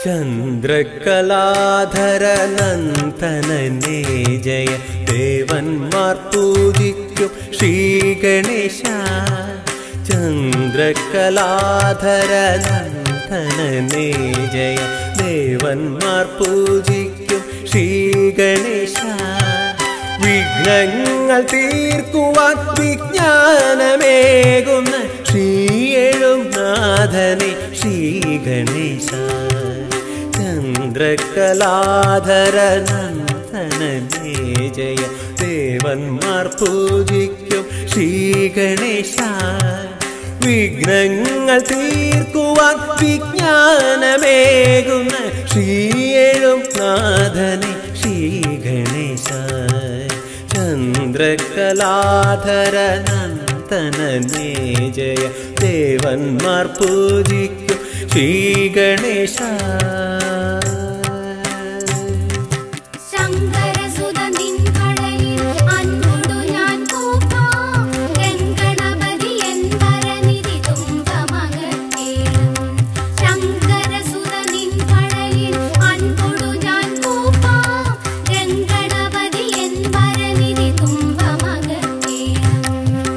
ചന്ദ്രകലാധരനന്ദനേ ജയ ദേവന്മാർ പൂജിക്കും ശ്രീ ഗണേശ ചന്ദ്രകലാധരനന്ദനേ ജയ ദേവന്മാർ പൂജിക്കും ശ്രീ ഗണേശ വിഘ്നങ്ങൾ തീർക്കുവാൻ വിജ്ഞാനമേകുന്ന ശ്രീയെഴും നാഥനെ ശ്രീ ഗണേശ ചന്ദ്രകലാധരനന്ദനേ ജയ ദേവന്മാർ പൂജിക്കും ശ്രീ ഗണേശ വിഘ്നങ്ങൾ തീർക്കുവാൻ വിജ്ഞാനമേകുന്ന ശ്രീയെഴും നാഥനെ ശ്രീ ഗണേശ ചന്ദ്രകലാധരനന്ദനേ ജയ ദേവന്മാർ പൂജിക്കും ശ്രീ ഗണേശ ശങ്കരസുത നിൻ കടലിൽ അൻപൊടു ഞാൻ കൂപ്പാം. എൻ ഗണപതി എൻ വരനിധി തുമ്പമകത്തേണം. ശങ്കരസുത നിൻ കടലിൽ അൻപൊടു ഞാൻ കൂപ്പാം. എൻ ഗണപതി എൻ വരനിധി തുമ്പമകത്തേണം.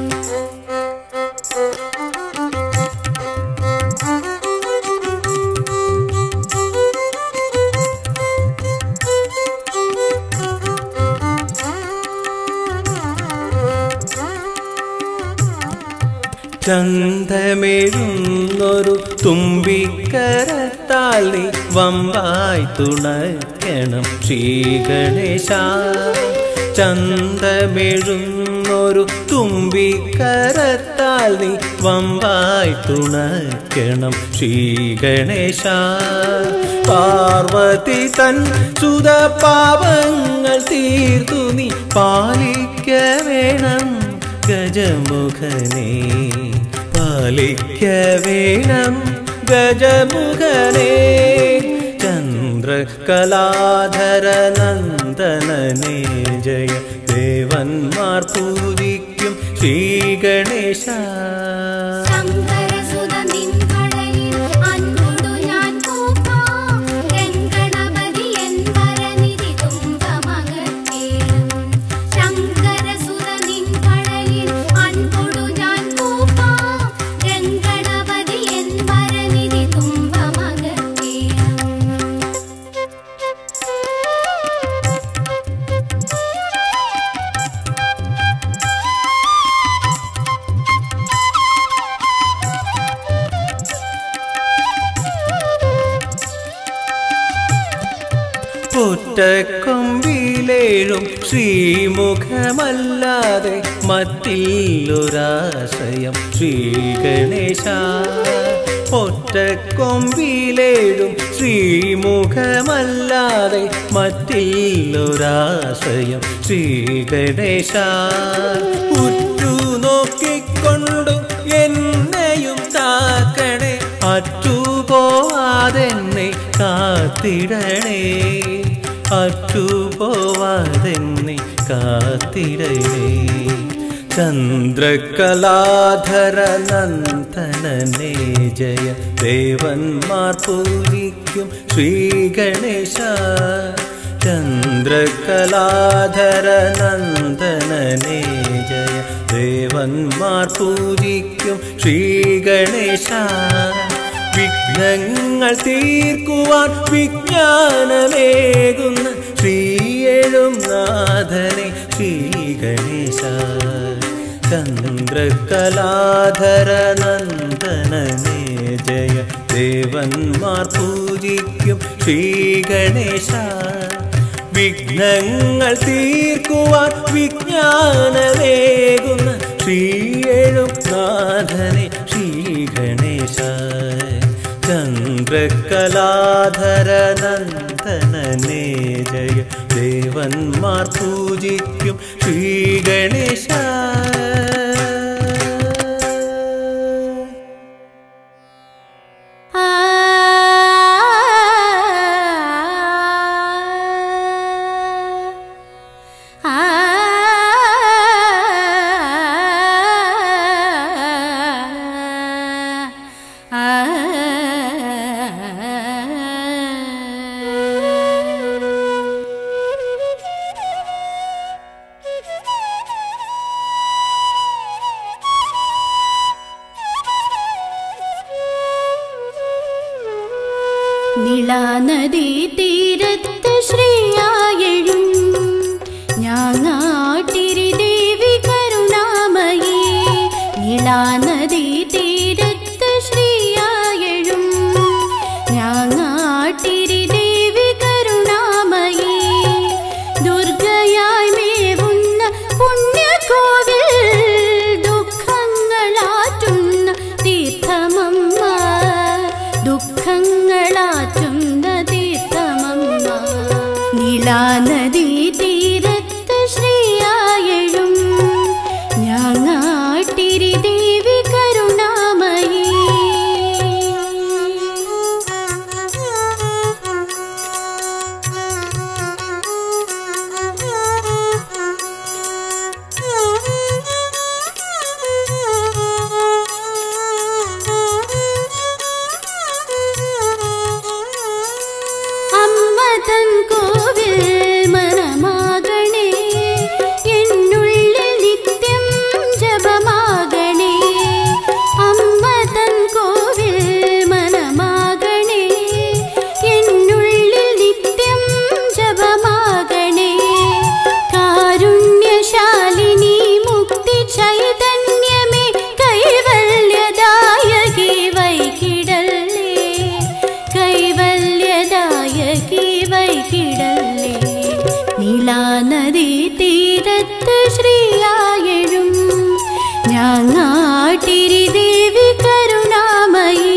ചന്തമെഴുന്നൊരു തുമ്പിക്കരത്താൽ നീ വമ്പായി തുണയ്ക്കണം ശ്രീ ഗണേശ ചന്തമെഴുന്നൊരു തുമ്പിക്കരത്താൽ നീ വമ്പായി തുണയ്ക്കണം ശ്രീ ഗണേശ പാർവതി തൻ സുത പാപങ്ങൾ തീർത്തു നീ പാലിക്ക വേണം ഗജമുഖനെ പാലിക്ക വേണം ഗജമുഖനെ ചന്ദ്രകലാധരനന്ദനേ ജയ ദേവന്മാർ പൂജിക്കും ശ്രീ ഗണേശ ശങ്കരസുത നിൻ കടലിൽ അൻപൊടു ഞാൻ കൂപ്പാം. എൻ ഗണപതി എൻ വരനിധി തുമ്പമകത്തേണം. ശങ്കരസുത നിൻ കടലിൽ അൻപൊടു ഞാൻ കൂപ്പാം. എൻ ഗണപതി എൻ വരനിധി തുമ്പമകത്തേണം. ഒറ്റക്കൊമ്പിലേഴും ശ്രീമുഖമല്ലാതെ മറ്റില്ലൊരാശയം ശ്രീ ഗണേശ ഒറ്റക്കൊമ്പിലേഴും ശ്രീമുഖമല്ലാതെ മറ്റില്ലൊരാശയം ശ്രീ ഗണേശ ഉറ്റു നോക്കിക്കൊണ്ടു എന്നെയും താക്കണേ അറ്റുപോവാതെന്നെ കാത്തിടണേ അറ്റുപോവാതെന്നെ കാത്തിടണേ ചന്ദ്രകലാധരനന്ദനേ ജയ ദേവന്മാർ പൂജിക്കും ശ്രീ ഗണേശ ചന്ദ്രകലാധരനന്ദനേ ജയ ദേവന്മാർ പൂജിക്കും ശ്രീ ഗണേശ വിഘ്നങ്ങൾ തീർക്കുവാൻ വിജ്ഞാനമേകുന്ന ശ്രീയെഴും നാഥനെ ശ്രീ ഗണേശ ചന്ദ്രകലാധരനന്ദനേ ജയ ദേവന്മാർ പൂജിക്കും ശ്രീ ഗണേശ വിഘ്നങ്ങൾ തീർക്കുവാൻ വിജ്ഞാനമേകുന്ന ശ്രീയെഴും നാഥനെ ശ്രീ ഗണേശ ചന്ദ്രകലാധരനന്ദനേ ജയ ദേവന്മാർ പൂജിക്കും ശ്രീ ഗണേശ ആ ആ ആ നീളാനദീ തീരത്ത് ശ്രീയായഴും ഞാങ്ങാട്ടിരി ദേവി കരുണാമയേ നീളാനദീ തീരത്ത് ശ്രീയായഴും ഞാങ്ങാട്ടിരി ദേവി കരുണാമയേ ദുർഗയായി മേവുന്ന പുണ്യകോവിൽ ദുഃഖങ്ങളാറ്റുന്ന തീർത്ഥമമ്മ ദുഃഖങ്ങളാറ്റുന്ന തീർത്ഥമമ്മ നീലാനദീ തീരത്ത് ശ്രീയായഴും ഞാങ്ങാട്ടിരി ദേവി കരുണാമയേ അമ്മ തൻ കോവിൽ മനമാകണേ എന്നുള്ളിൽ നിത്യം ജപമാകണേ അമ്മ തൻ കോവിൽ മനമാകണേ എന്നുള്ളിൽ നിത്യം ജപമാകണേ കാരുണ്യശാലിനി മുക്തി ചൈതന്യമേ കൈവല്യദായകി വൈകിടല്ലേ കൈവല്യദായകി വൈകിടല്ലേ നീലാനദീ തീരത്ത് ശ്രീയായഴും ഞാങ്ങാട്ടിരി ദേവി കരുണാമയീ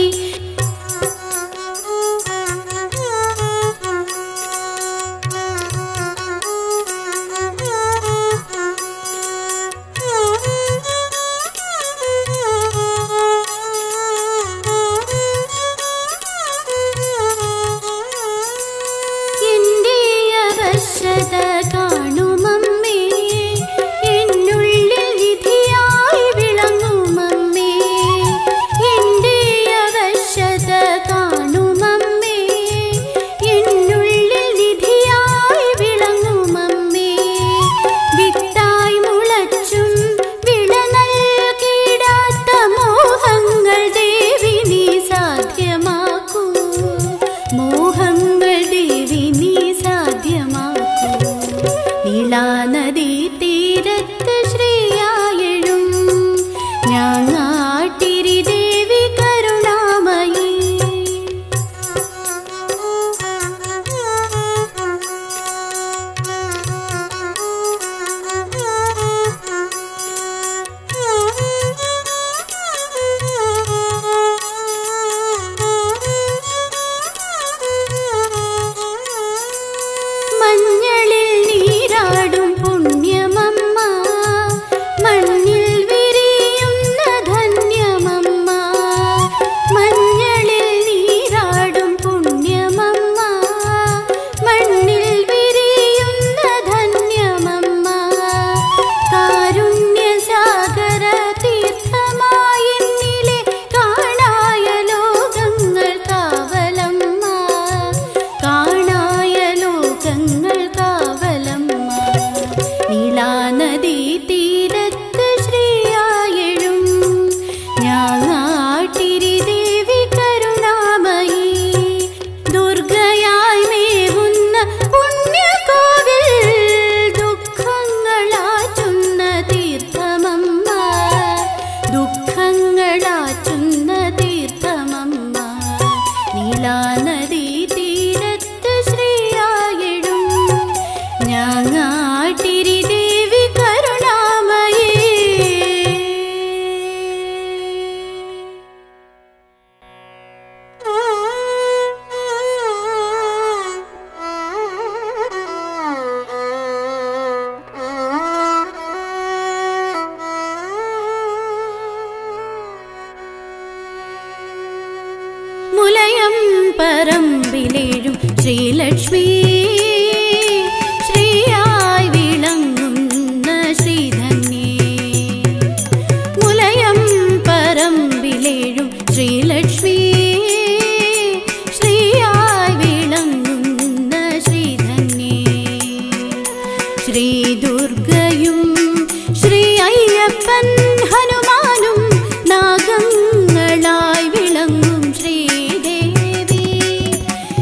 എന്റെ അവശത കാണുമമ്മേ എന്നുള്ളിൽ വിധിയായി വിളങ്ങുമമ്മേ എന്റെ അവശത കാണുമമ്മേ എന്നുള്ളിൽ വിധിയായി വിളങ്ങുമമ്മേ വിത്തായി മുളച്ചും വിള നൽകിടാത്ത മോഹങ്ങൾ ദേവി നീ സാധ്യമാക്കൂ മോഹങ്ങൾ ദേവി നീ സാധ്യമാക്കൂ നീലാനദീ തീരത്ത് ശ്രീയായഴും ഞാങ്ങാട്ടിരി ദേവി കരുണാമയീ മഞ്ഞളിൽ നീരാടും പുണ്യമമ്മ മണ്ണിൽ വിരിയുന്ന ധന്യമമ്മ മഞ്ഞളിൽ നീരാടും പുണ്യമമ്മ മണ്ണിൽ വിരിയുന്ന ധന്യമമ്മ കാരുണ്യസാഗര തീർത്ഥമായിന്നിലെ കാണായ ലോകങ്ങൾ കാവലമ്മ കാണായ ലോകങ്ങൾ കാവലമ്മ നീലാനദീ തീരത്ത് ശ്രീയായഴും ഞാങ്ങാട്ടിരി ദേവി കരുണാമയീ ദുർഗയായി മേവുന്ന പുണ്യകോവിൽ ദുഃഖങ്ങളാറ്റുന്ന തീർത്ഥമമ്മ ദുഃഖങ്ങളാറ്റുന്ന തീർത്ഥമമ്മ നീലാനദീ തീരത്ത് ശ്രീയായിടും ഞാങ്ങാട്ടിരി ദേവി കരുണാമയേ മുലയം പറമ്പിലേഴും ശ്രീലക്ഷ്മി ശ്രീയായി വിളങ്ങുന്ന ശ്രീധന്യേ മുലയം പറമ്പിലേഴും ശ്രീലക്ഷ്മി ശ്രീയായി വിളങ്ങുന്ന ശ്രീധന്യേ ശ്രീ ദുർഗയും ശ്രീ അയ്യപ്പൻ ഹനുമാനും നാഗങ്ങളായി വിളങ്ങും ശ്രീദേവി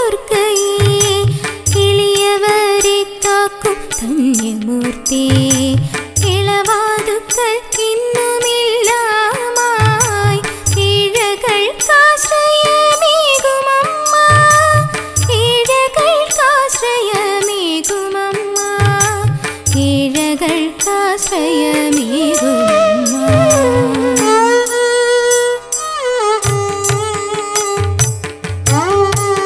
ദുർഗയേ എളിയവരെ കാക്കും ധന്യമൂർത്തി ഇളവാതുക്കൾ ഇന്നുമില്ലാമായി ഇഴകൾക്കാശ്രയമേകുമമ്മ ഇഴകൾക്കാശ്രയമേകുമമ്മ ഇഴകൾക്കാശ്രയമേകുമമ്മ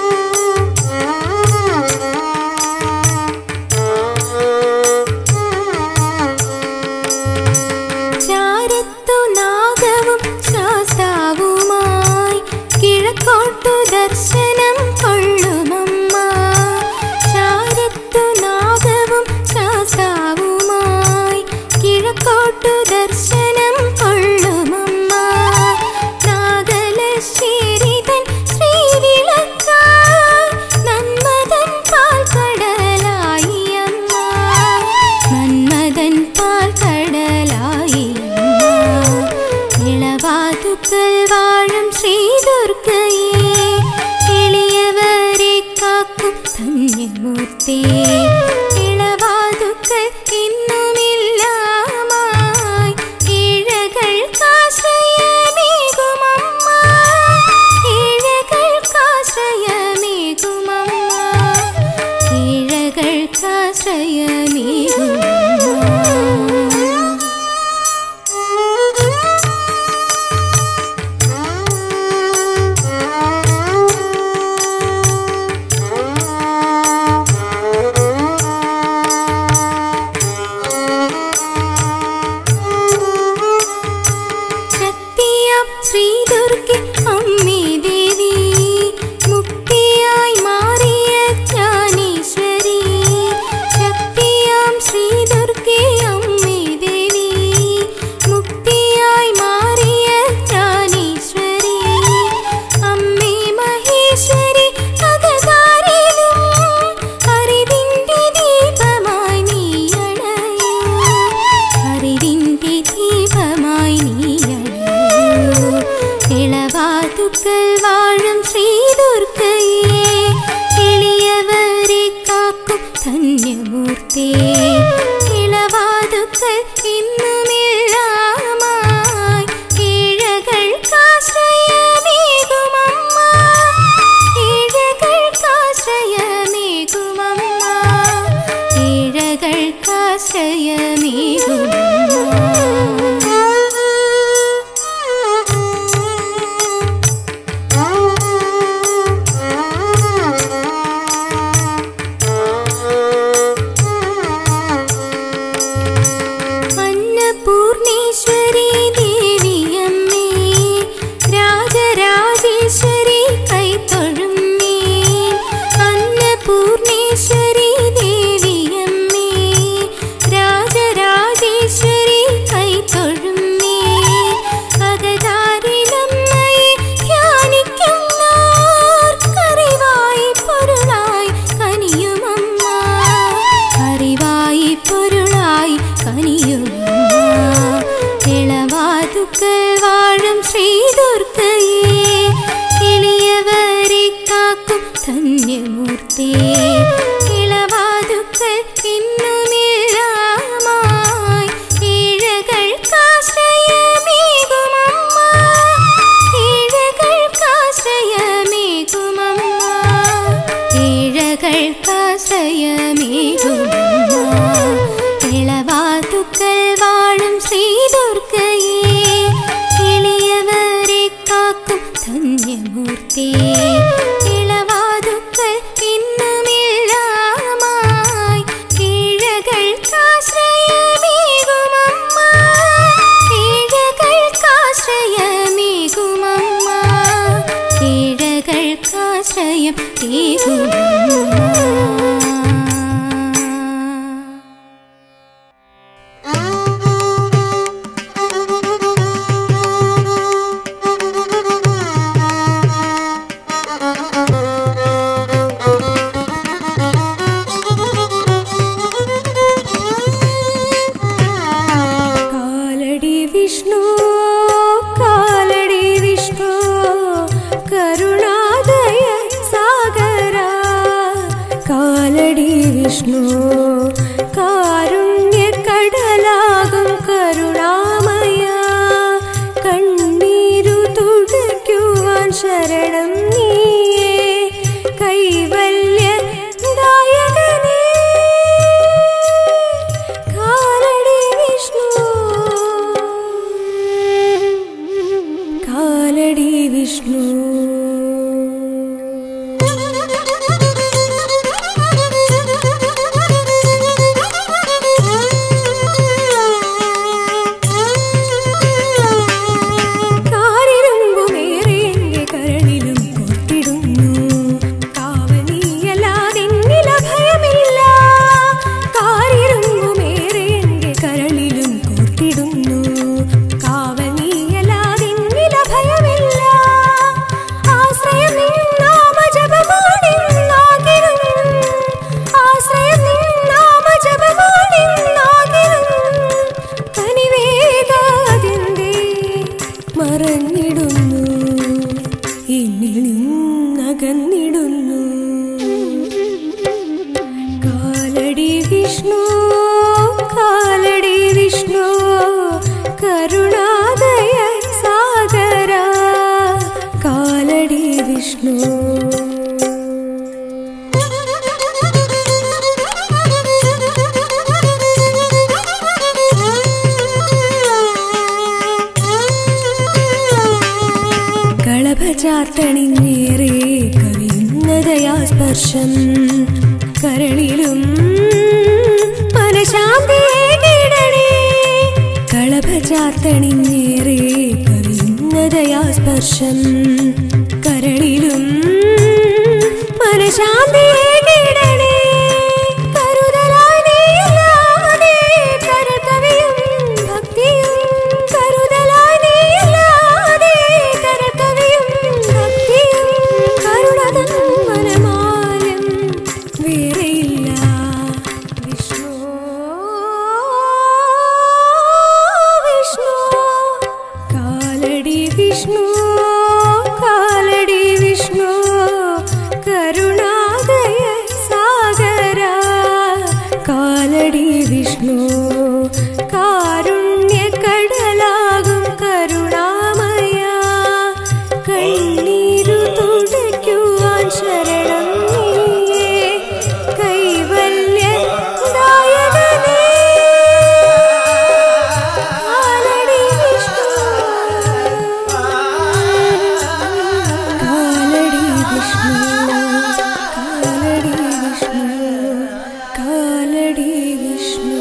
ചാരത്തു നാഗവും ശാസ്താവുമായി കിഴക്കോട്ടു ദർശനം കൊള്ളുമമ്മ ചാരത്തു നാഗവും ശാസ്താവുമായി കിഴക്കോട്ടു ദർശനം കൊള്ളുമമ്മ നാഗലശ്ശേരിതൻ ശ്രീവിളക്കായി നന്മതൻ പാൽക്കടലായി അമ്മ മന്മഥൻ പാൽക്കടലായി ഇളവാതുക്കൾ വാഴും ശ്രീദുർഗയെ എളിയവരെ കാക്കും ധന്യമൂർത്തി ഇളവാതുക്കൾ ഇന്നുമില്ലാമായി ഇഴകൾക്കാശ്രയമേകുമമ്മ ഇഴകൾക്കാശ്രയമേകുമമ്മ ഇഴകൾക്കാശ്രയമേകുമമ്മ ശക്തിയാം ശ്രീദുർഗെ അമ്മേ ദേവി മുക്തിയായി മാറിയ ജ്ഞാനേശ്വരി ശക്തിയാം ശ്രീദുർഗെ അമ്മേ ദേവി മുക്തിയായി മാറിയ ജ്ഞാനേശ്വരി അമ്മേ മഹേശ്വരി അകതാരിലും അറിവിന്റെ ദീപമായി നീയണയൂ അറിവിന്റെ ദീപമായി നീയണയൂ ഇളവാതുക്കൾ വാഴും ശ്രീദുർഗയെ എളിയവരെ കാക്കും ധന്യമൂർത്തി ഇളവാതുക്കൾ ഇന്നുമില്ലാമായി ഇഴകൾക്കാശ്രയമേകുമമ്മ ഇഴകൾക്കാശ്രയമേകുമമ്മ ഇഴകൾക്കാശ്രയമേകുമമ്മ അന്നപൂർണേശ്വരി ദേവിയമ്മേ രാജരാജേശ്വരി കൈത്തൊഴുമ്മേ അന്നപൂർണേശ്വരി ദേവിയമ്മേ രാജരാജേശ്വരി കൈത്തൊഴുമ്മേ അകതാരിലമ്മയെ ധ്യാനിക്കുന്നോർക്കറിവായി പൊരുളായി കനിയുമമ്മ അറിവായി പൊരുളായി കനിയുമമ്മ ഇളവാതുക്കൾ വാഴും ശ്രീദുർഗയെ എളിയവരെ കാക്കും ധന്യമൂർത്തി ഇളവാതുക്കൾ ഇന്നുമില്ലാമായി ഇഴകൾക്കാശ്രയമേകുമമ്മ ഇഴകൾക്കാശ്രയമേകുമമ്മ ഇഴകൾക്കാശ്രയമേകുമമ്മ ഇളവാതുക്കൾ വാഴും ശ്രീദുർഗയെ എളിയവരെ കാക്കും ധന്യമൂർത്തി ഇളവാതുക്കൾ ഇന്നുമില്ലാമായി ഇഴകൾക്കാശ്രയമേകുമമ്മ ഇഴകൾക്കാശ്രയമേകുമമ്മ ഇഴകൾക്കാശ്രയം ഏകുമമ്മ കാലടി വിഷ്ണു കാലടി വിഷ്ണു കരുണാദയ സാഗരാ വിഷ്ണു കാരുണ്യക്കടലാകും കരുണാമയ കണ്ണീരു തുടയ്ക്കുവാൻ ശരണം നീയേ കൈവല്യ ദായകനേ കാലടി വിഷ്ണു കാലടി വിഷ്ണു കാരിരുമ്പുമേറെ എന്റെ കരളിലും കോർത്തിടുന്നു കാവനീയല്ലാതെന്നില ഭയമില്ല കാരിരുമ്പുമേറെ എന്റെ കരളിലും കോർത്തിടുന്നു കാവനീയല്ലാതെന്നില ഭയമില്ല ആശ്രയം നിൻ നാമജപമാണിന്നാകിലും ആശ്രയം നിൻ നാമജപമാണിന്നാകിലും കനിവേകാതിന്റെ മറഞ്ഞിടുന്നു എന്നിൽ നിന്നകന്നിടുന്നു കാലടി വിഷ്ണു കാലടി വിഷ്ണു കരുണാദയ സാഗര കാലടി വിഷ്ണു കളഭചാർത്തണിഞ്ഞേറെ കവിയുന്നതയാ സ്പർശം കരളിലും മനശാന്തിയെ കിടണേ കളഭചാർത്തണിഞ്ഞേറെ കവിയുന്നതയാ സ്പർശം കരളിലും മനശാന്തിയെ കിടണേ കരുതലായി നീയില്ലാതെ കരകവിയും ഭക്തിയും കരുതലായി നീയില്ലാതെ കരകവിയും ഭക്തിയും കരുണതൻ വനമാലം വേറെയില്ല വിഷ്ണു വിഷ്ണു കാലടി വിഷ്ണു കാലടി വിഷ്ണു കരുണാദയ സാഗര കാലടി വിഷ്ണു കാരുണ്യക്കടലാകും കരുണാമയ കണ്ണീരു തുടയ്ക്കുവാൻ ശരണം നീയേ കൈവല്യ ദായകനേ കാലടി വിഷ്ണു കാലടി വിഷ്ണു കാലടി വിഷ്ണു കാലടി വിഷ്ണു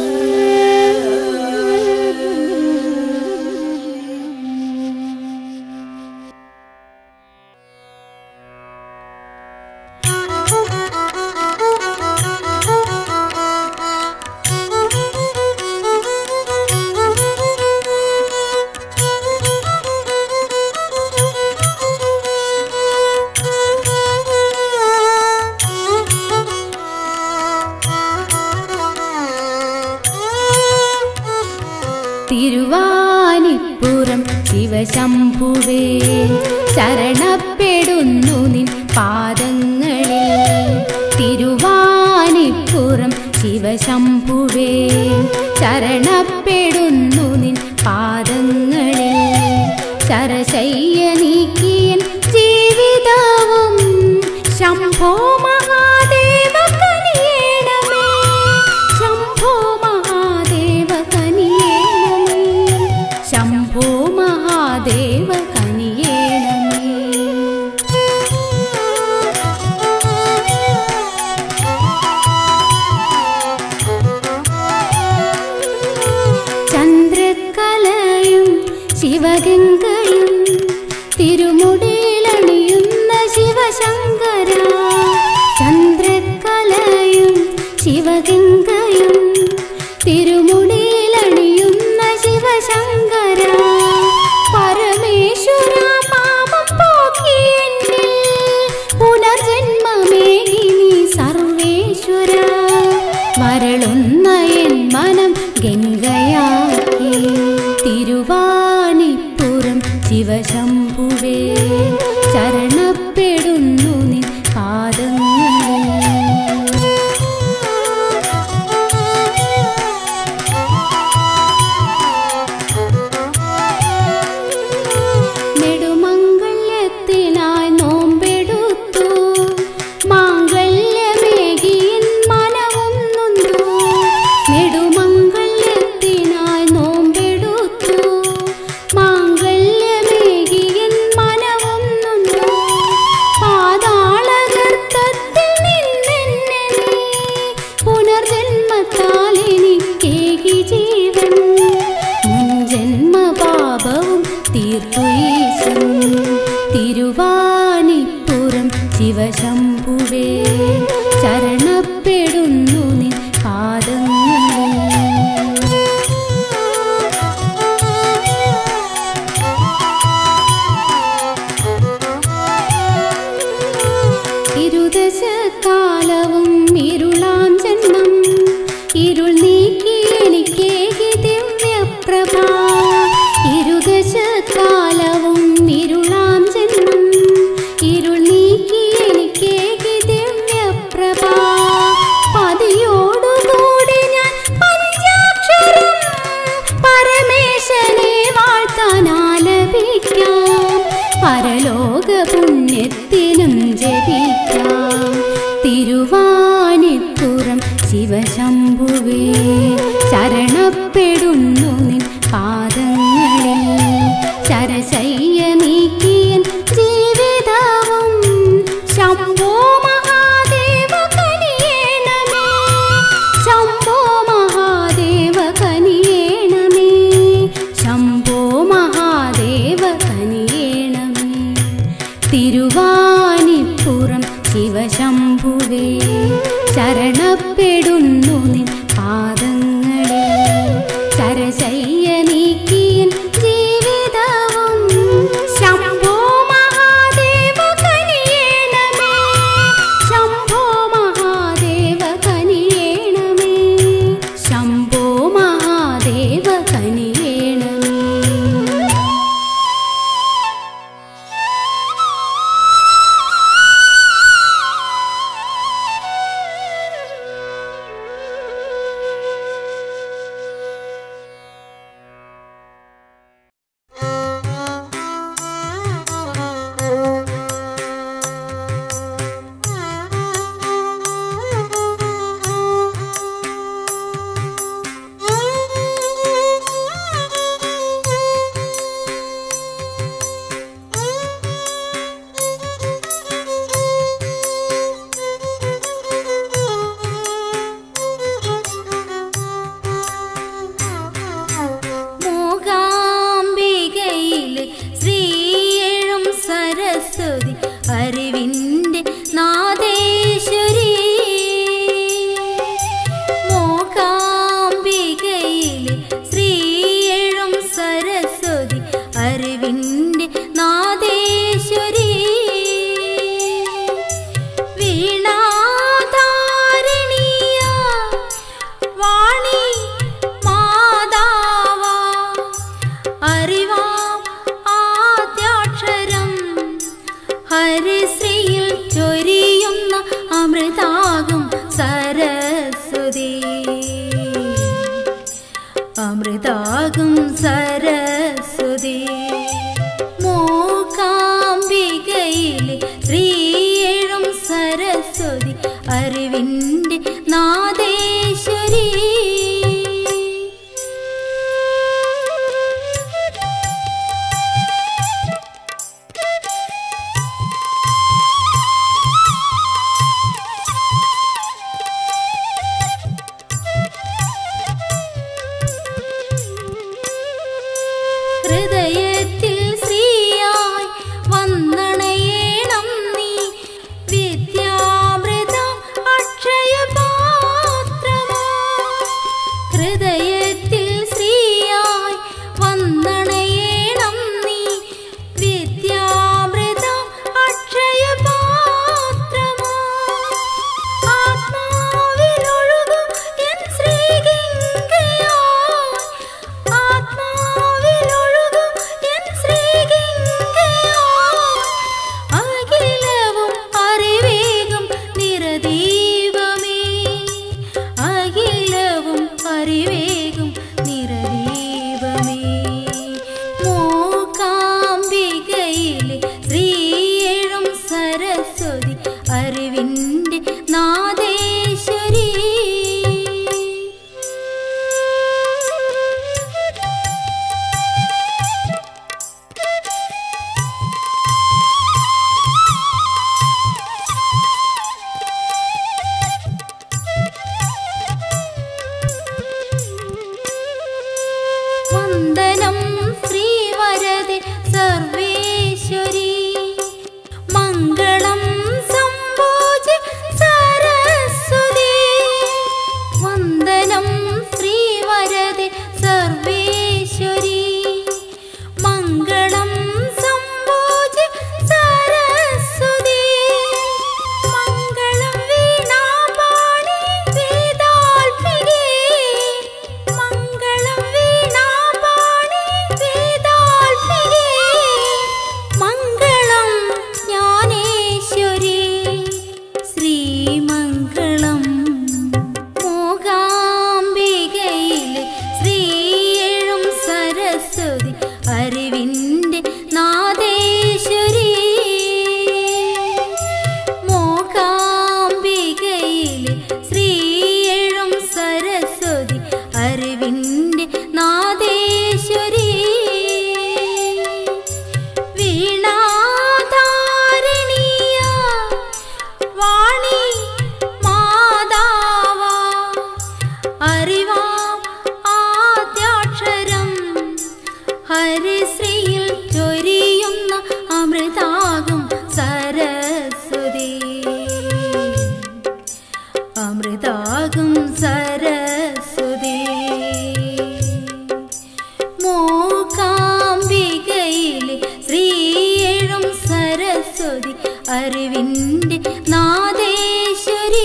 തിരുവാനിപ്പുറം ശിവശംഭുവേ ശരണപ്പെടുന്നു നിൻ പാദങ്ങളിൽ തിരുവാനിപ്പുറം ശിവശംഭുവേ ശരണപ്പെടുന്നു നിൻ പാദങ്ങളിൽ ശരശയ്യ നീക്കിയൻ ജീവിതവും ശംഭോ മഹാദേവ കനിയേണമേ ശംഭോ മഹാദേവ കനിയേണമേ ശംഭോ മഹാദേവ കനിയേണമേ ചന്ദ്രക്കലയും ശിവഗംഗയും തിരുമുടിയിലണിയുന്ന ശിവശങ്കര ചന്ദ്രക്കലയും ശിവഗംഗയും തിരുമുടിയിലണിയുന്ന ശിവശങ്കര പരമേശ്വര പാപം പോക്കിയെന്നിൽ പുനർജന്മമേകിനി സർവേശ്വര വരളുന്ന എൻ മനം ഗംഗയാക്കി തിരുവാനിപ്പുറം ശിവശംഭുവേ ശരണപ്പെടുന്നു നിൻ പാദങ്ങളിൽ ശിവശംഭുവേ ശരണപ്പെടുന്നു നിൻ പാദങ്ങളിൽ ഇരുദശകാലവും ഇരുളാം ജന്മം ഇരുൾ നീക്കി എനിക്കേകി ദിവ്യപ്രഭ ഇരുദശകാലവും ഇരുളാം ജന്മം ഇരുൾ നീക്കി എനിക്കേകി ദിവ്യപ്രഭ പതിയോടുകൂടി ഞാൻ പഞ്ചാക്ഷരം പരമേശനെ വാഴ്ത്താൻ ആലപിക്കാം പരലോക പുണ്യത്തിനും ജപിക്കാം തിരുവാനിപ്പുറം ശിവശംഭുവേ ശരണപ്പെടുന്നു നിൻ പാദങ്ങളിൽ ശരശയ്യ നീക്കിയൻ ജീവിതവും ശംഭോ മഹാദേവ കനിയേണമേ ശംഭോ മഹാദേവ കനിയേണമേ ശംഭോ മഹാദേവ കനിയേണമേ തിരുവാനിപ്പുറം ശിവശംഭുവേ ശരണപ്പെടുന്നു നിൻ പാദങ്ങളിൽ ശരശയ്യ നീക്കിയൻ ജീവിതവും ശംഭോ മഹാദേവ കനിയേണമേ ശംഭോ മഹാദേവ കനിയേണമേ ശംഭോ മഹാദേവ കനിയേണമേ മൂകാംബികയിലെ ശ്രീയെഴും സരസ്വതി അറിവിൻ്റെ നാദേശ്വരി മൂകാംബികയിലെ ശ്രീയെഴും സരസ്വതി അറിവിൻ്റെ നാദേശ്വരി വീണാധാരിണിയ വാണി മാതാവ അറിവാം ആദ്യാക്ഷരം ഹരിശ്രീയിൽ ചൊരിയുന്ന അമൃതാകും സരസ്വതി അമൃതാകും സരസ്വതി മൂകാംബികയിലെ ശ്രീയേഴും സരസ്വതി അറിവിൻ്റെ നാദേശ്വരി ഹൃദയത്തിൽ ശ്രീയായി വന്നണയേണം നീ വിദ്യാമൃതം അക്ഷയപാത്രമാ ഹൃദയത്തിൽ ശ്രീയായി വന്നണയേണം നീ വിദ്യാമൃതം അക്ഷയപാത്രമാ ആത്മാവിലൊഴുകും എൻ ശ്രീഗംഗയായി ആത്മാവിലൊഴുകും എൻ ശ്രീഗംഗയായി അഖിലവും അറിവേകും നിറദീപമേ അഖിലവും അറിവേകും നിറദീപമേ മൂകാംബികയിലെ ശ്രീയേഴും സരസ്വതി അറിവിൻ്റെ നാദേശ്വരി വന്ദനം ശ്രീവരദെ സർവേശ്വരി മംഗളം സം അമൃതാകും സരസ്വതി മൂകാംബികയിലെ ശ്രീയേഴും സരസ്വതി അറിവിൻ്റെ നാദേശ്വരി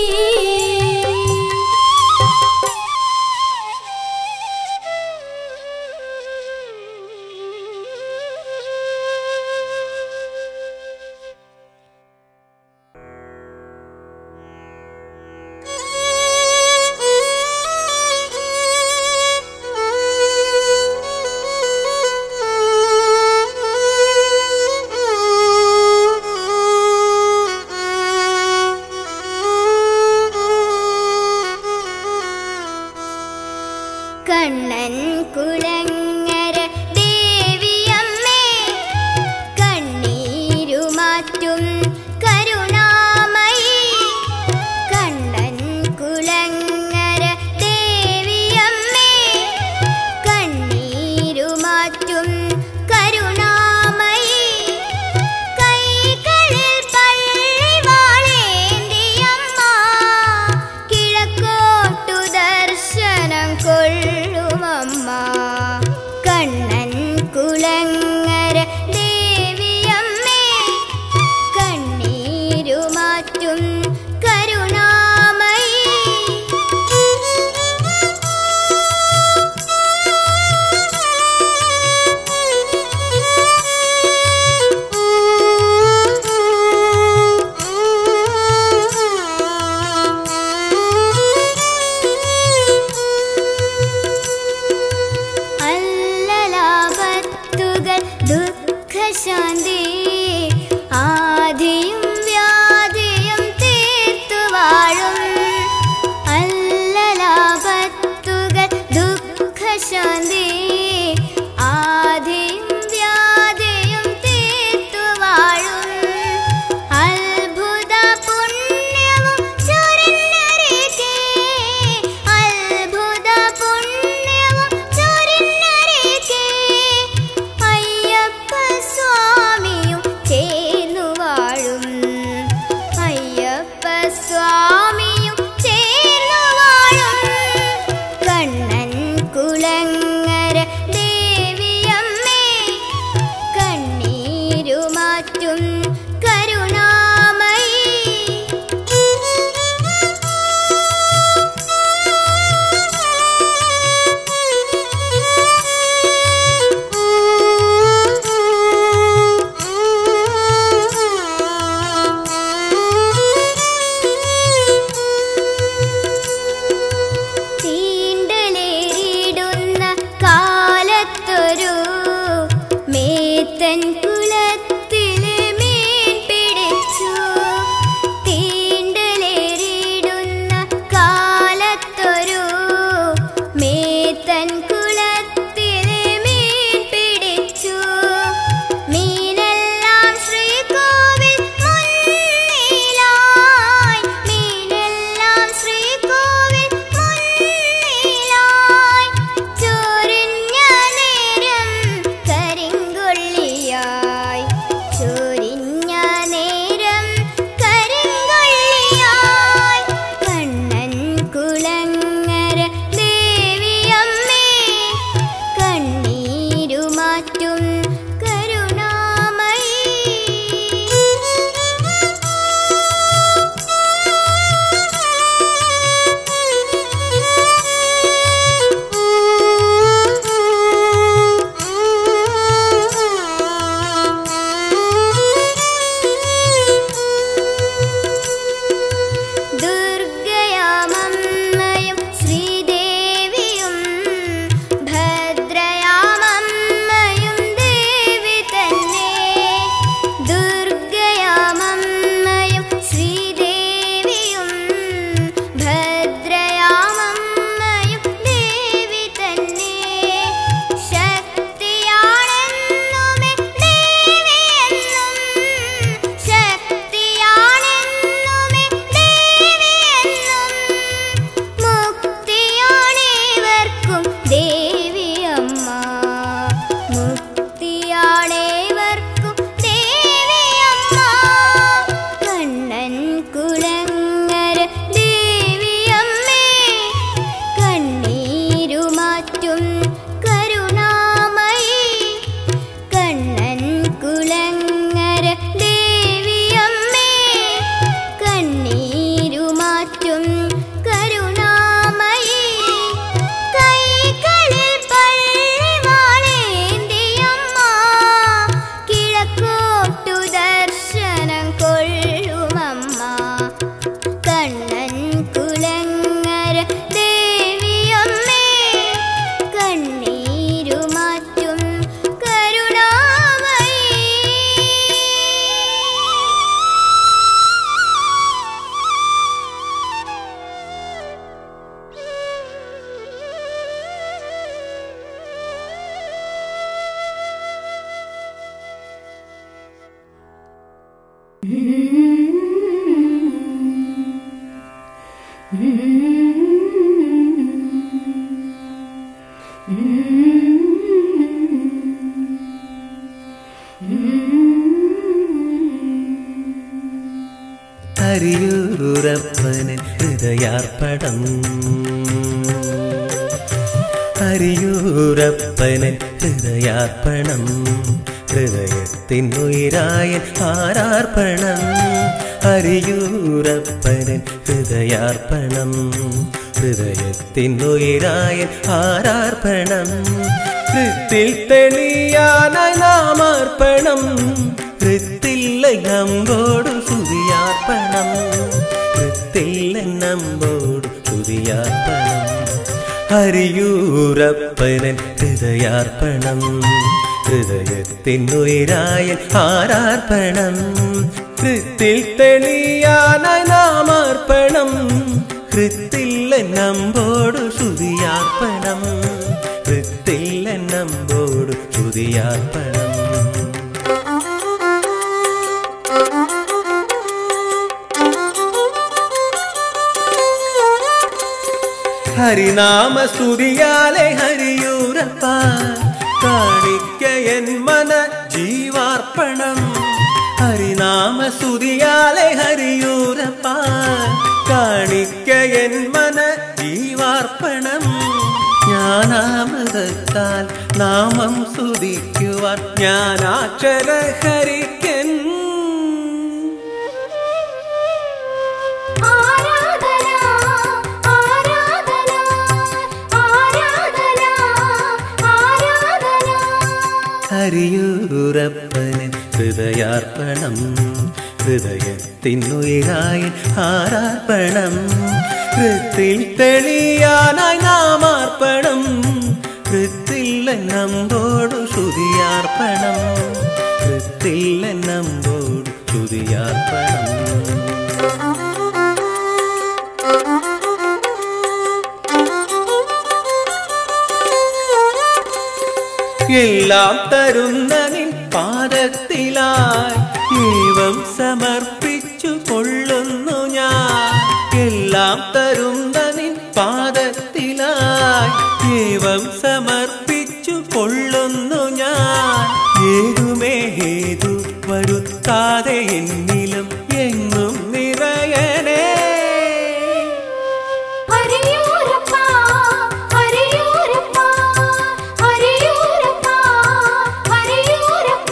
ആ ഹരിയൂരപ്പന് ഹൃദയാർപ്പണം ഹരിയൂരപ്പന് ഹൃദയാർപ്പണം ഹൃദയത്തിനുയരായൻ ആരാർപ്പണം ഹരിയൂരപ്പനൻ ഹൃദയാർപ്പണം ഹൃദയത്തിനുയരായൻ ആരാർപ്പണം ഹൃത്തിൽ തെളിയാനായി നാമാർപ്പണം ഹൃത്തില്ല നമ്പോടു സ്തുതിയാർപ്പണം ഹൃത്തില്ല നമ്പോടു സ്തുതിയാർപ്പണം ഹരിയൂരപ്പനൻ ഹൃദയാർപ്പണം ഹൃദയത്തിനുയരായൻ ആരാർപ്പണം ഹൃത്തിൽ തെളിയാനായി നാമാർപ്പണം ഹൃത്തില്ല നമ്പോടു ശ്രുതിയാർപ്പണം ഹൃത്തില്ല നമ്പോടു ശ്രുതിയാർപ്പണം ഹരിനാമ സ്തുതിയാലെ ഹരിയൂരപ്പ കാണിക്കയൻ മന ജീവാർപ്പണം ഹരിനാമ സ്തുതിയാലെ ഹരിയൂരപ്പ കാണിക്കയൻ മന ജീവാർപ്പണം ജ്ഞാനാമൃതത്താൽ നാമം സ്തുതിക്കുവാൻ ജ്ഞാനാക്ഷര ഹരിക്കൻ ആരാധന ആരാധന ആരാധന ആരാധന ഹരിയൂരപ്പന് ഹൃദയാർപ്പണം ഹൃദയത്തിനുയരായി ആരാർപ്പണം ഹൃത്തിൽ തെളിയാനായി നാമാർപ്പണം ഹൃത്തില്ല നമ്പോടു ശ്രുതിയാർപ്പണം ഹൃത്തില്ല നമ്പോടു ശ്രുതിയാർപ്പണം എല്ലാം തരുന്ന നിൻ പാദത്തിലായി ദൈവം സമർപ്പിച്ചു കൊള്ളുന്നു ഞാൻ എല്ലാം തരുന്ന നിൻ പാദത്തിലായി ദൈവം സമർപ്പിച്ചു കൊള്ളുന്നു ഞാൻ ഏതുമേ ഹേതു വരുത്താതെ എന്നിലും എങ്ങും നിറയണേ ഹരിയൂരപ്പ ഹരിയൂരപ്പ ഹരിയൂരപ്പ ഹരിയൂരപ്പ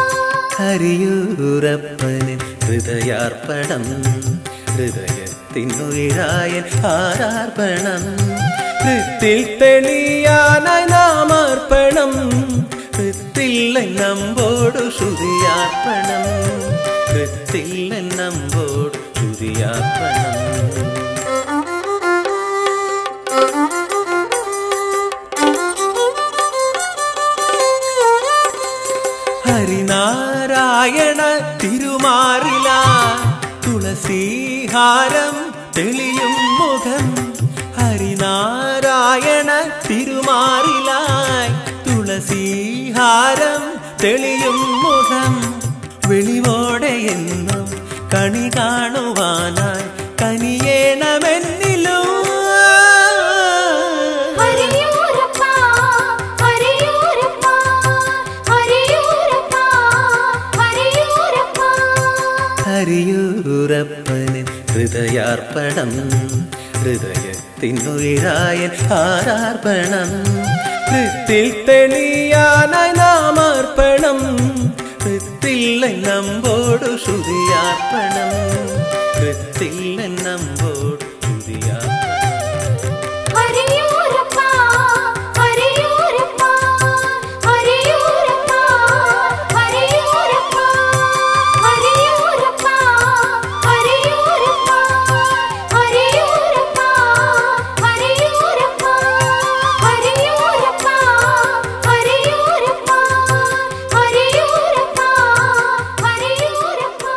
ഹരിയൂരപ്പന് ഹൃദയാർപ്പണം ഹൃദയത്തിനുയരായൻ ആരാർപ്പണം ഹൃത്തിൽ തെളിയാനായി നാമാർപ്പണം ഹൃത്തില്ല നമ്പോടു ശ്രുതിയാർപ്പണം ഹൃത്തില്ല നമ്പോടു ശ്രുതിയാർപ്പണം ഹരിനാരായണ തിരുമാറില തുളസീഹാരം തെളിയും മുഖം ഹരിനാരായണ തിരുമാറിലായി തുളസീഹാരം തെളിയും മുഖം വെളിവോടെ എന്നും കണി കാണുവാനായി കനിയേണമെന്നിലും ഹരിയൂരപ്പ ഹരിയൂരപ്പ ഹരിയൂരപ്പ ഹരിയൂരപ്പ ഹരിയൂരപ്പന് ഹൃദയാർപ്പണം ഹൃദയത്തിനുയരായൻ ആരാർപ്പണം ഹൃത്തിൽ തെളിയാനായി നാമാർപ്പണം ഹൃത്തില്ല നമ്പോടു ശ്രുതിയാർപ്പണം ഹൃത്തില്ല നമ്പോടു ശ്രുതിയാർപ്പണം ഹരിയൂരപ്പ ഹരിയൂരപ്പ ഹരിയൂരപ്പ ഹരിയൂരപ്പ ഹരിയൂരപ്പ ഹരിയൂരപ്പ ഹരിയൂരപ്പ ഹരിയൂരപ്പ ഹരിയൂരപ്പ ഹരിയൂരപ്പ ഹരിയൂരപ്പ ഹരിയൂരപ്പ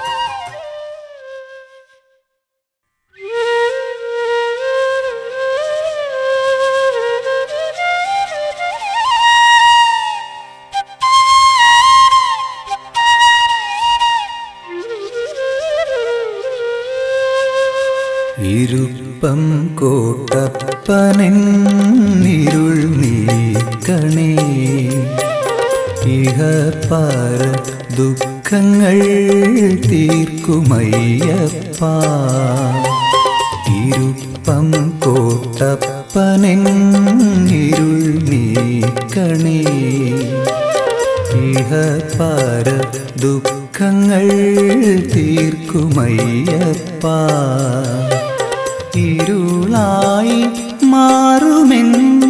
ഇരുപ്പം കോട്ടപ്പനെന്നിരുൾ നീക്കണേ ഇഹ പാര ദുഃഖങ്ങൾ തീർക്കണേ തീർക്കുമയ്യപ്പ ഇരുപ്പം കോട്ടപ്പനെന്നിരുൾ നീക്കണേ ഇഹ പര ദുഃഖങ്ങൾ തീർക്കുമയ്യപ്പ ഇരുളായി മാറുമെൻ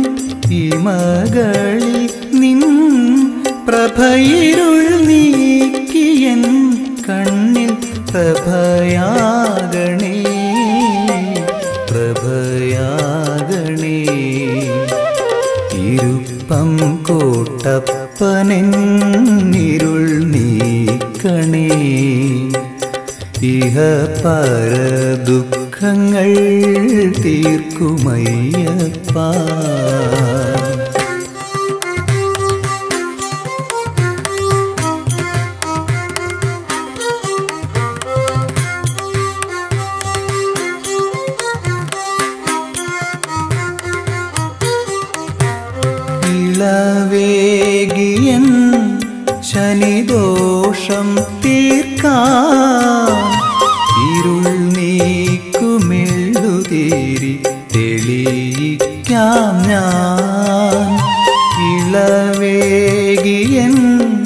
ഇമകളിൽ നിൻ പ്രഭയിരുൾ നീക്കിയൻ കണ്ണിൽ പ്രഭയാകണേ പ്രഭയാകണേ ഇരുപ്പം കോട്ടപ്പനെന്നിരുൾ നീക്കണേ ഇഹ പര ദുഃഖങ്ങൾ തീർക്കുമയ്യപ്പ ഇളവേകിയൻ ശനിദോഷം തീർക്കാൻ ഇരുൾ നീക്കുമെള്ളുതീരി തെളിയിക്കാം ഞാൻ ഇളവേകിയൻ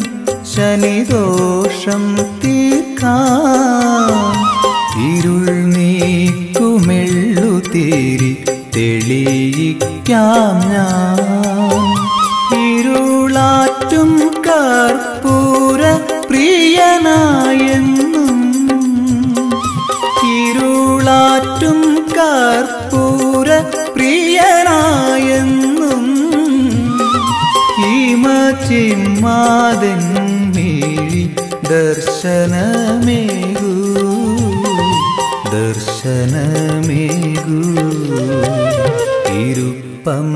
ശനിദോഷം തീർക്കാൻ ഇരുൾ നീക്കുമെള്ളുതീരി തെളിയിക്കാം ഞാൻ ഇരുളാറ്റും കർപ്പൂര പ്രിയനായെന്നും ഇരുളാറ്റും കർപ്പൂര പ്രിയനായെന്നും ഈമച്ചിമ്മാതൻ മീഴി ദർശനമേകൂ ദർശനമേകൂ ഇരുപ്പം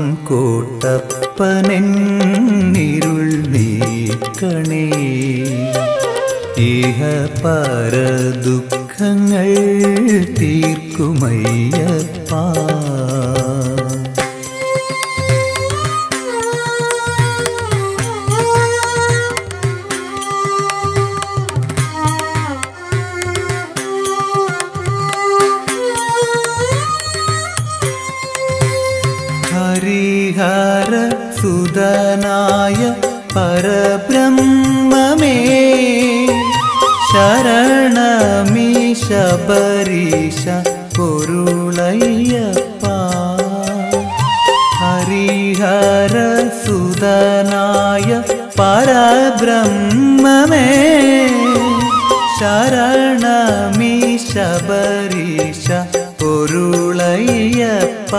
കോട്ടപ്പനെന്നിരുൾ നീക്കണേ ഇഹ പര ദുഃഖങ്ങൾ തീർക്കുമയ്യപ്പ ഹരിഹര സുതനായ പരബ്രഹ്മമേ ശരണമീ ശബരീശ പൊരുളയ്യപ്പ ഹരിഹര സുതനായ പരബ്രഹ്മമേ ശരണമീ ശബരീശ പൊരുളയ്യപ്പ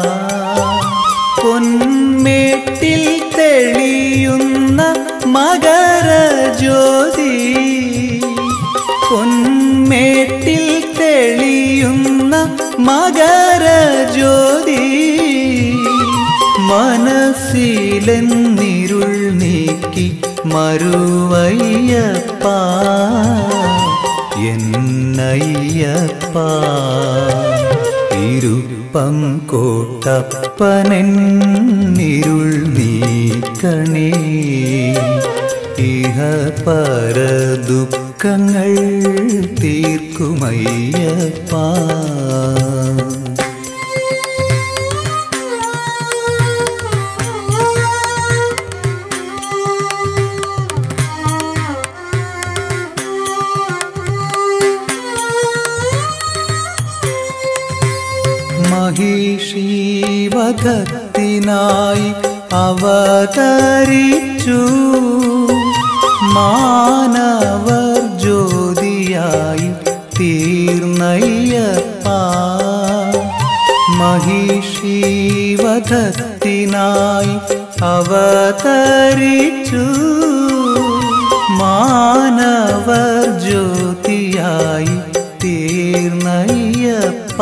പൊന്മേട്ടിൽ തെളിയുന്ന മകരജ്യോതി പൊന്മേട്ടിൽ തെളിയുന്ന മകരജ്യോതി മനസ്സിലെന്നിരുൾ നീക്കി മറുവയ്യപ്പ എന്നയ്യപ്പ ഇരുപ്പം കോട്ടപ്പനെന്നിരുൾ നീക്കണേ ഇഹ പര ദുഃഖങ്ങൾ തീർക്കുമയ്യപ്പ മഹിഷീവധത്തിനായി അവതരിച്ചു മാനവർ ജ്യോതിയായി തീർന്നയ്യപ്പ മഹിഷീവധത്തിനായി അവതരിച്ചു മാനവർ ജ്യോതിയായി തീർന്നയ്യപ്പ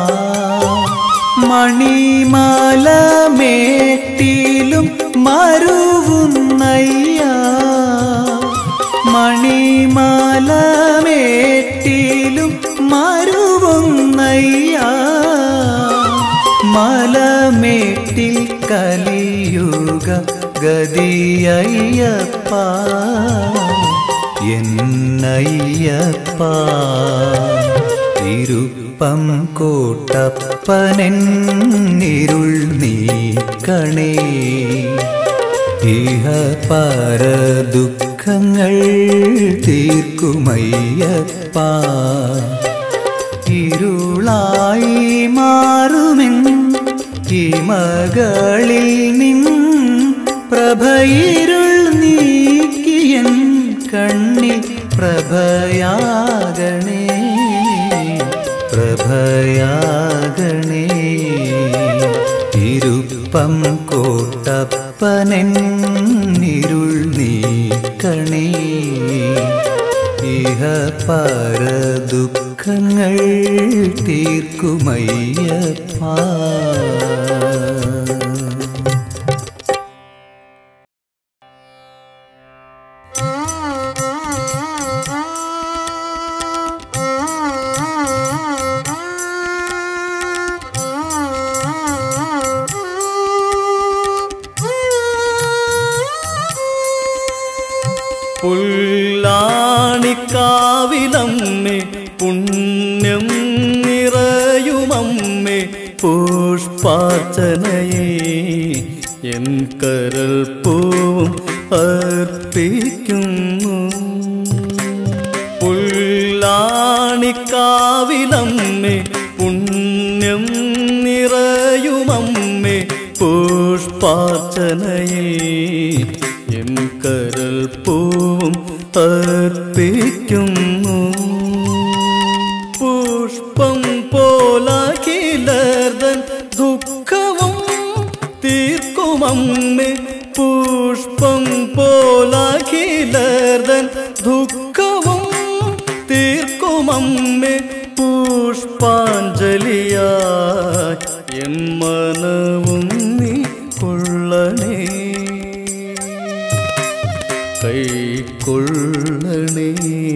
മണിമാലമേട്ടിലും മരുവുന്നയ്യ മണിമാലമേട്ടിലും മരുവുന്നയ്യ മലമേട്ടിൽ കലിയുക ഗതിയയ്യപ്പ എന്നയ്യപ്പ തിരുപ്പം കോട്ടപ്പനെന്നിരുൾ നീക്കണേ ഇഹ പര ദുഃഖങ്ങൾ തീർക്കുമയ്യപ്പ ഇരുളായി മാറുമെൻ ഈ മകളിൽ നിൻ പ്രഭയിരുൾ നീക്കിയൻ കണ്ണിൽ പ്രഭയാകണേ പ്രഭയാകണേ ഇരുപ്പം കോട്ടപ്പനെന്നിരുൾ നീക്കണേ ഇഹ പര ദുഃഖങ്ങൾ തീർക്കുമയ്യപ്പ പുല്ലാണിക്കാവിലമ്മേ പുണ്യം നിറയുമമ്മേ പുഷ്പാർച്ചനയെ എൻ കരൾ പൂവും അർപ്പിക്കുന്നു പുല്ലാണിക്കാവിലമ്മേ പുണ്യം നിറയുമമ്മേ പുഷ്പാർച്ചനയെ എൻ കരൾ പൂവും അർപ്പിക്കുന്നു പുഷ്പം പോലാഖിലർദൻ ദുഃഖവും തീർക്കുമമ്മേ പുഷ്പം പോലാഖിലർദൻ ദുഃഖവും തീർക്കുമമ്മേ പുഷ്പാഞ്ജലിയായി എൻ മനവും നീ കൊള്ളണേ കൈക്കൊള്ളണേ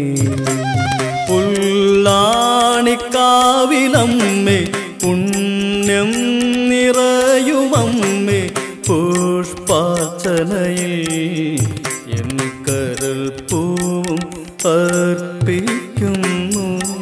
പുല്ലാണിക്കാവിലമ്മേ പുണ്യം നിറയുമമ്മേ പുഷ്പാർച്ചനയിൽ എൻ കരൾ പൂവും അർപ്പിക്കുന്നു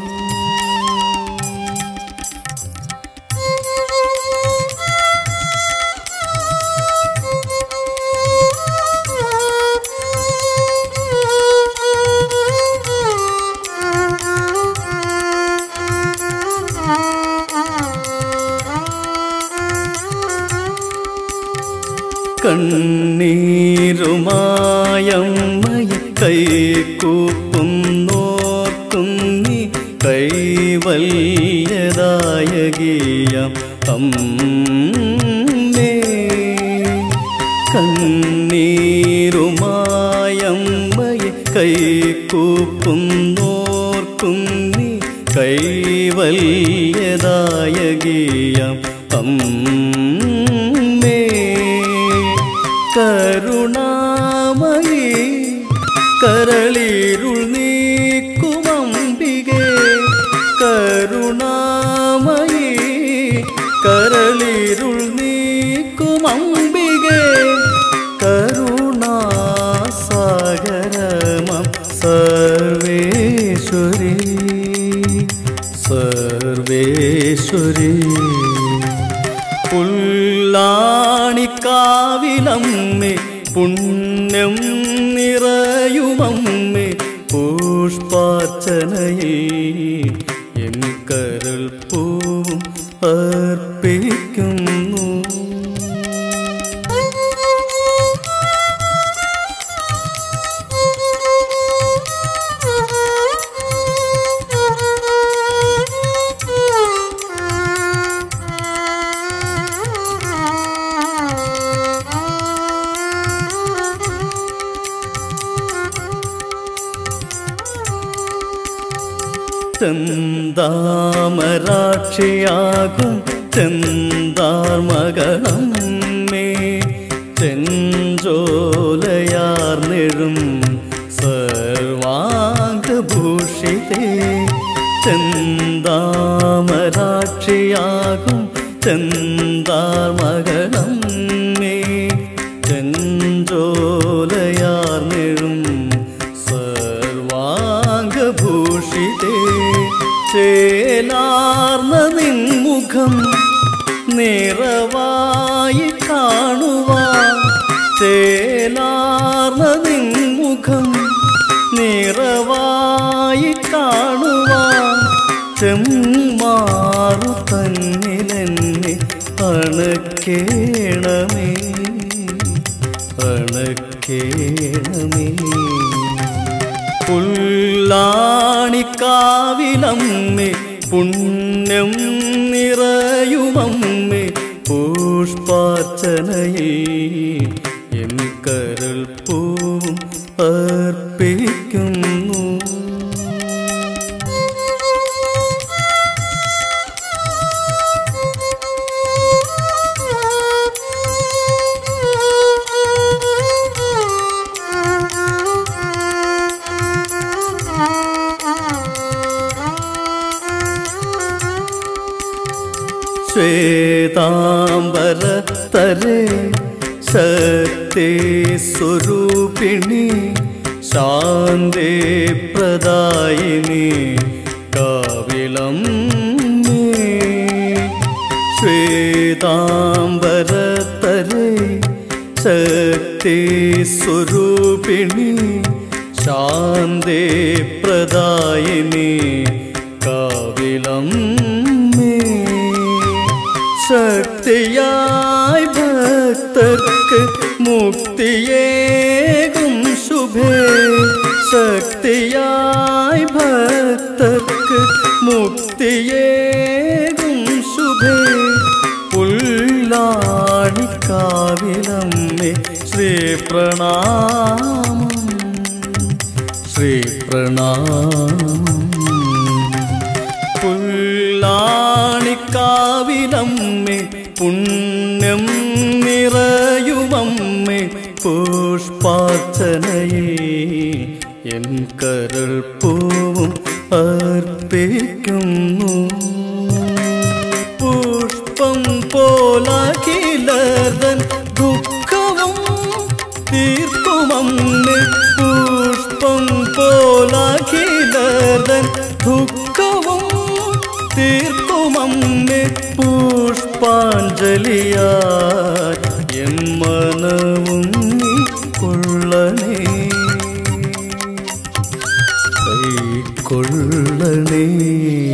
കണ്ണീരുമായമ്മയ കൈകൂപ്പുന്നോർക്കും നീ കൈവല്യദായ ഗീയം അമ്മേ കണ്ണീരുമായമ്മയ കൈകൂപ്പുന്നോർക്കും നീ കൈവല്യദായ ഗീയം അമ്മേ കരുണാമയി കരളിരുൾ നീക്കുമമ്പികെ കരുണാമയി കരളിരുൾ നീക്കുമമ്പികെ കരുണാസാഗരമം സർവേശ്വരി സർവേശ്വരി പുല്ലാണിക്കാവിലമ്മേ പുണ്യം നിറയുമമ്മേ പുഷ്പാർച്ചനയിൽ എൻ കരൾ പൂവും അർപ്പിക്കുന്നു ചെന്താമരാക്ഷിയാകും ചെന്താർ മകളമ്മേ ചെഞ്ചോലയാർന്നിഴും സർവാംഗഭൂഷിതേ ചെന്താമരാക്ഷിയാകും ചെന്താർ മകളമ്മേ ചെഞ്ചോലയാർന്നിഴും സർവാംഗഭൂഷിതേ ചേലാർന്ന നിൻമുഖം നിറവായി കാണുവാൻ ചേലാർന്ന നിൻമുഖം നിറവായി കാണുവാൻ ചെമ്മാറു തന്നിലെന്നെ അണക്കേണമേ അണക്കേണമേ പുല്ലാണിക്കാവിലമ്മേ പുണ്യം നിറയുമമ്മേ പുഷ്പാർച്ചനയിൽ എൻ കരൾ പൂവും അർപ്പിക്കുന്നു ശ്വേതാംബര തരേ ശക്തി സ്വരൂപിണി ശാന്തി പ്രദായിനി കാവിലം ശ്വേതാംബര തരേ ശക്തി സ്വരൂപിണി ശാന്തി പ്രദായിനി കാവിലം ശക്തിയായി ഭക്തർക്ക് മുക്തിയേകും ശുഭേ ശക്തിയായി ഭക്തർക്ക് മുക്തിയേകും ശുഭേ പുല്ലാണിക്കാവിലമ്മേ ശ്രീ പ്രണാമം ശ്രീ പ്രണാമം പുല്ലാണിക്കാവിലമ്മേ പുണ്യം നിറയുമമ്മേ പുഷ്പാർച്ചനയിൽ എൻ കരൾ പൂവും അർപ്പിക്കുന്നു പുഷ്പം പോലാഖിലർദൻ ദുഃഖവും തീർക്കുമമ്മേ പുഷ്പം പോലാഖിലർദൻ ദുഃഖവും തീർക്കുമമ്മേ പുഷ്പാഞ്ജലിയായി എൻ മനവും നീ കൊള്ളണേ കൈക്കൊള്ളണേ